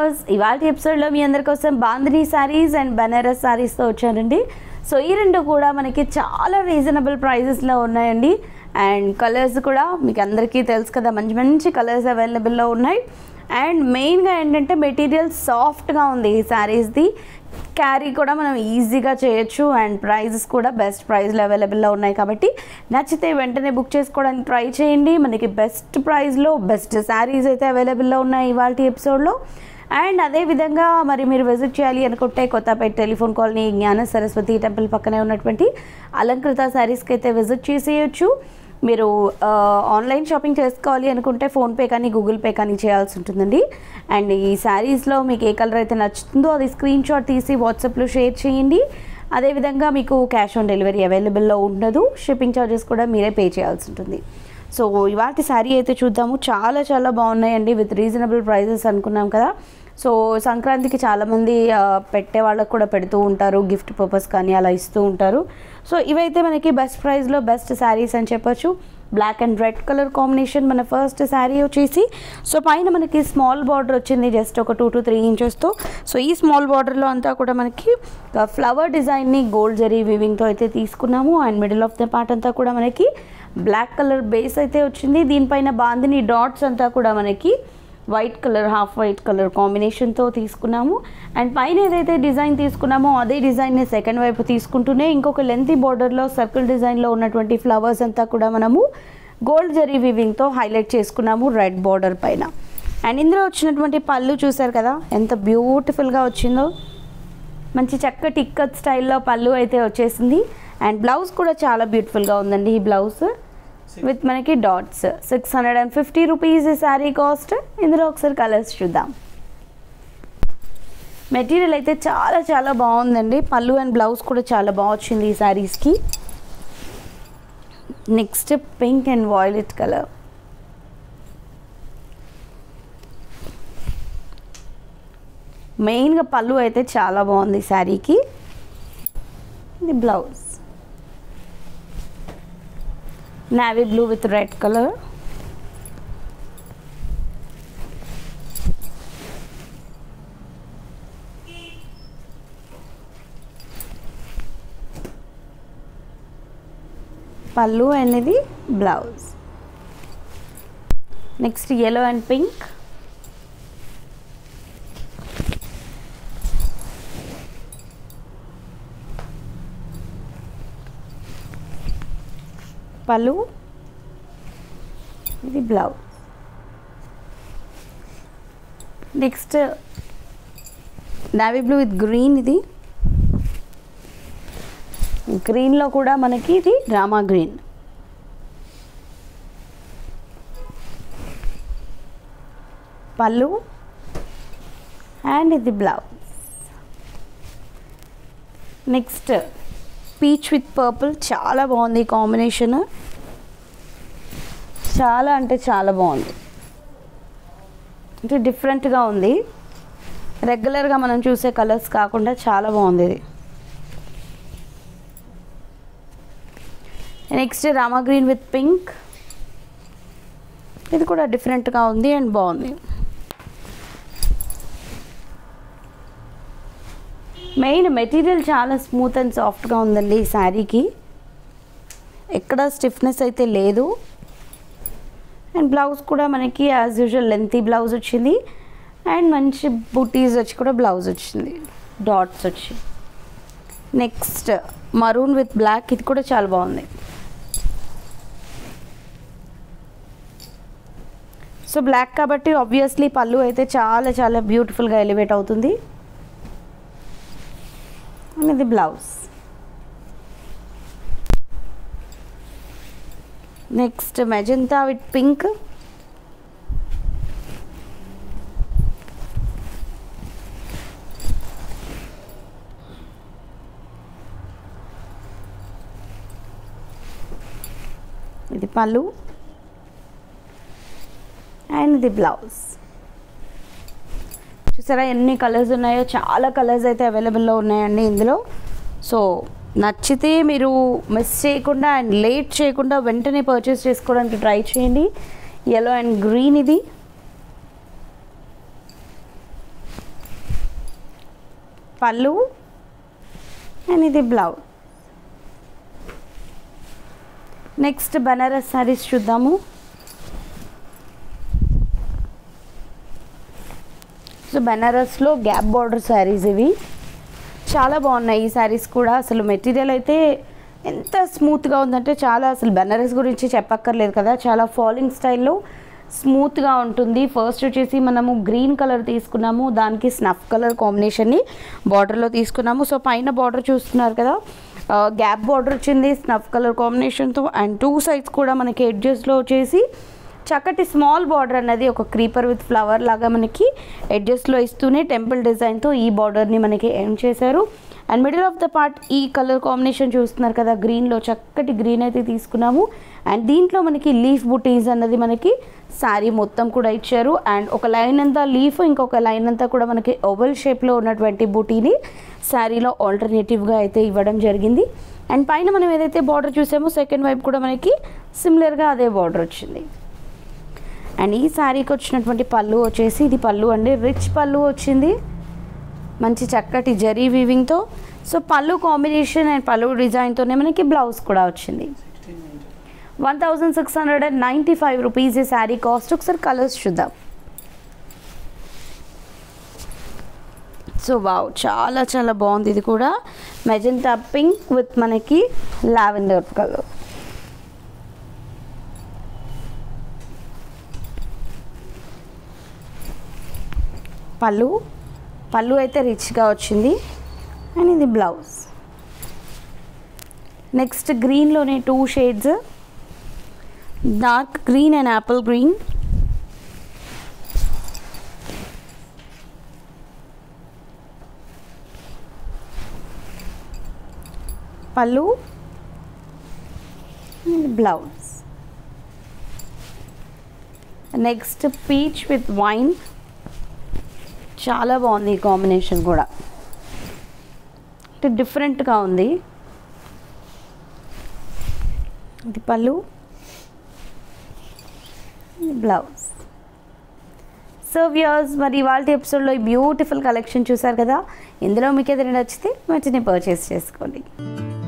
viewers ఇవాళ ఎపిసోడ్లో మీ అందరి కోసం బాందినీ శారీస్ అండ్ బనారస్ శారీస్తో వచ్చానండి సో ఈ రెండు కూడా మనకి చాలా రీజనబుల్ ప్రైజెస్లో ఉన్నాయండి అండ్ కలర్స్ కూడా మీకు అందరికీ తెలుసు కదా మంచి మంచి కలర్స్ అవైలబుల్లో ఉన్నాయి అండ్ మెయిన్గా ఏంటంటే మెటీరియల్ సాఫ్ట్గా ఉంది ఈ శారీస్ది క్యారీ కూడా మనం ఈజీగా చేయొచ్చు అండ్ ప్రైజెస్ కూడా బెస్ట్ ప్రైస్లో అవైలబుల్లో ఉన్నాయి కాబట్టి నచ్చితే వెంటనే బుక్ చేసుకోవడానికి ట్రై చేయండి మనకి బెస్ట్ ప్రైస్లో బెస్ట్ శారీస్ అయితే అవైలబుల్లో ఉన్నాయి ఇవాళ ఎపిసోడ్లో అండ్ అదేవిధంగా మరి మీరు విజిట్ చేయాలి అనుకుంటే కొత్తపేట టెలిఫోన్ కాలనీ జ్ఞాన సరస్వతి టెంపుల్ పక్కనే ఉన్నటువంటి అలంకృత శారీస్కి అయితే విజిట్ చేసేయచ్చు మీరు ఆ, ఆన్లైన్ షాపింగ్ చేసుకోవాలి అనుకుంటే ఫోన్పే కానీ గూగుల్ పే కానీ చేయాల్సి ఉంటుందండి అండ్ ఈ శారీస్లో మీకు ఏ కలర్ అయితే నచ్చుతుందో అది స్క్రీన్ షాట్ తీసి వాట్సాప్లో షేర్ చేయండి అదేవిధంగా మీకు క్యాష్ ఆన్ డెలివరీ అవైలబుల్లో ఉండదు షిప్పింగ్ ఛార్జెస్ కూడా మీరే పే చేయాల్సి ఉంటుంది సో ఇవాటి శారీ అయితే చూద్దాము చాలా చాలా బాగున్నాయండి విత్ రీజనబుల్ ప్రైజెస్ అనుకున్నాం కదా సో సంక్రాంతికి చాలామంది ఆ, పెట్టే వాళ్ళకు కూడా పెడుతూ ఉంటారు గిఫ్ట్ పర్పస్ కానీ అలా ఇస్తూ ఉంటారు సో ఇవైతే మనకి బెస్ట్ ప్రైస్లో బెస్ట్ శారీస్ అని చెప్పొచ్చు black and red colour combination మన ఫస్ట్ శారీ వచ్చేసి సో పైన మనకి స్మాల్ బార్డర్ వచ్చింది జస్ట్ ఒక టూ టు త్రీ ఇంచెస్తో సో ఈ స్మాల్ బార్డర్లో అంతా కూడా మనకి ఫ్లవర్ డిజైన్ని గోల్డ్ జరీ వీవింగ్తో అయితే తీసుకున్నాము and middle of the part అంతా కూడా మనకి బ్లాక్ కలర్ బేస్ అయితే వచ్చింది దీనిపైన బాందిని డాట్స్ అంతా కూడా మనకి white colour half white colour కాంబినేషన్తో తీసుకున్నాము అండ్ పైన ఏదైతే డిజైన్ తీసుకున్నామో అదే డిజైన్ని సెకండ్ వైపు తీసుకుంటూనే ఇంకొక లెంతీ బోర్డర్లో సర్కిల్ డిజైన్లో ఉన్నటువంటి ఫ్లవర్స్ అంతా కూడా మనము గోల్డ్ జరీ వివింగ్తో హైలైట్ చేసుకున్నాము రెడ్ బోర్డర్ పైన అండ్ ఇందులో వచ్చినటువంటి పళ్ళు చూసారు కదా ఎంత బ్యూటిఫుల్గా వచ్చిందో మంచి చక్కటి ఇక్కత్ స్టైల్లో పళ్ళు అయితే వచ్చేసింది అండ్ బ్లౌజ్ కూడా చాలా బ్యూటిఫుల్గా ఉందండి ఈ బ్లౌజ్ విత్ మనకి dots six hundred and fifty rupees ఈ శారీ కాస్ట్ ఇందులో ఒకసారి కలర్స్ చూద్దాం మెటీరియల్ అయితే చాలా చాలా బాగుందండి పళ్ళు అండ్ బ్లౌజ్ కూడా చాలా బాగా వచ్చింది ఈ శారీస్కి next pink and violet colour మెయిన్గా పళ్ళు అయితే చాలా బాగుంది ఈ శారీకి ఇది blouse navy blue with red colour పళ్ళు అనేది blouse next yellow and pink పళ్ళు ఇది blouse next navy blue with green ఇది గ్రీన్లో కూడా మనకి ఇది రామా గ్రీన్ పళ్ళు అండ్ ఇది blouse next peach with purple చాలా బాగుంది ఈ కాంబినేషన్ చాలా అంటే చాలా బాగుంది అంటే డిఫరెంట్గా ఉంది రెగ్యులర్గా మనం చూసే కలర్స్ కాకుండా చాలా బాగుంది ఇది next Rama green with pink ఇది కూడా డిఫరెంట్గా ఉంది అండ్ బాగుంది మెయిన్ మెటీరియల్ చాలా స్మూత్ అండ్ సాఫ్ట్గా ఉందండి ఈ శారీకి ఎక్కడ స్టిఫ్నెస్ అయితే లేదు అండ్ బ్లౌజ్ కూడా మనకి యాజ్ యూజువల్ లెంతీ బ్లౌజ్ వచ్చింది అండ్ మంచి బుటీస్ వచ్చి కూడా బ్లౌజ్ వచ్చింది డాట్స్ వచ్చి నెక్స్ట్ మరూన్ విత్ బ్లాక్ ఇది కూడా చాలా బాగుంది సో బ్లాక్ కాబట్టి ఆబ్వియస్లీ పళ్ళు అయితే చాలా చాలా బ్యూటిఫుల్గా ఎలివేట్ అవుతుంది అండ్ ఇది blouse next magenta with pink ఇది పళ్ళు అండ్ ఇది బ్లౌజ్ చూసారా ఎన్ని కలర్స్ ఉన్నాయో చాలా కలర్స్ అయితే అవైలబుల్లో ఉన్నాయండి ఇందులో సో నచ్చితే మీరు మిస్ చేయకుండా అండ్ లేట్ చేయకుండా వెంటనే పర్చేస్ చేసుకోవడానికి ట్రై చేయండి ఎల్లో అండ్ గ్రీన్ ఇది పళ్ళు అండ్ ఇది బ్లౌజ్ నెక్స్ట్ బనారస్ శారీస్ చూద్దాము సో బనారస్లో గ్యాప్ బార్డర్ శారీస్ ఇవి చాలా బాగున్నాయి ఈ శారీస్ కూడా అసలు మెటీరియల్ అయితే ఎంత స్మూత్గా ఉందంటే చాలా అసలు బెనారస్ గురించి చెప్పక్కర్లేదు కదా చాలా ఫాలింగ్ స్టైల్లో స్మూత్గా ఉంటుంది ఫస్ట్ వచ్చేసి మనము గ్రీన్ కలర్ తీసుకున్నాము దానికి స్నఫ్ కలర్ కాంబినేషన్ని బార్డర్లో తీసుకున్నాము సో పైన బార్డర్ చూస్తున్నారు కదా గ్యాప్ బార్డర్ వచ్చింది స్నఫ్ కలర్ కాంబినేషన్తో అండ్ టూ సైడ్స్ కూడా మనకి ఎడ్జెస్లో వచ్చేసి చక్కటి స్మాల్ బార్డర్ అన్నది ఒక క్రీపర్ విత్ ఫ్లవర్ లాగా మనకి ఎడ్జెస్లో ఇస్తూనే టెంపుల్ డిజైన్తో ఈ బార్డర్ని మనకి ఏం చేశారు and middle of the part ఈ కలర్ కాంబినేషన్ చూస్తున్నారు కదా గ్రీన్లో చక్కటి గ్రీన్ అయితే తీసుకున్నాము అండ్ దీంట్లో మనకి లీఫ్ బుటీస్ అన్నది మనకి శారీ మొత్తం కూడా ఇచ్చారు అండ్ ఒక లైన్ అంతా లీఫ్ ఇంకొక లైన్ అంతా కూడా మనకి ఓవల్ షేప్లో ఉన్నటువంటి బుటీని శారీలో ఆల్టర్నేటివ్గా అయితే ఇవ్వడం జరిగింది అండ్ పైన మనం ఏదైతే బార్డర్ చూసామో సెకండ్ వైపు కూడా మనకి సిమిలర్గా అదే బార్డర్ వచ్చింది అండ్ ఈ శారీకి వచ్చినటువంటి పళ్ళు వచ్చేసి ఇది పళ్ళు అండి రిచ్ పళ్ళు వచ్చింది మంచి చక్కటి జరీ వీవింగ్తో సో పళ్ళు కాంబినేషన్ అండ్ పళ్ళు డిజైన్తోనే మనకి బ్లౌజ్ కూడా వచ్చింది one thousand six hundred and ninety five rupees ఈ శారీ కాస్ట్ ఒకసారి కలర్స్ చూద్దాం సో వావ్ చాలా చాలా బాగుంది ఇది కూడా మెజెంటా పింక్ విత్ మనకి లావెండర్ కలర్ పళ్ళు పళ్ళు అయితే రిచ్గా వచ్చింది అండ్ ఇది బ్లౌజ్ నెక్స్ట్ గ్రీన్లోనే two shades dark green and apple green పళ్ళు and blouse next peach with wine చాలా బాగుంది ఈ కాంబినేషన్ కూడా అంటే డిఫరెంట్గా ఉంది ఇది పళ్ళు బ్లౌజ్ సో వ్యూర్స్ మరి ఇవాళ ఎపిసోడ్లో ఈ బ్యూటిఫుల్ కలెక్షన్ చూసారు కదా ఇందులో మీకు ఏదైనా నచ్చితే వెంటనే పర్చేస్ చేసుకోండి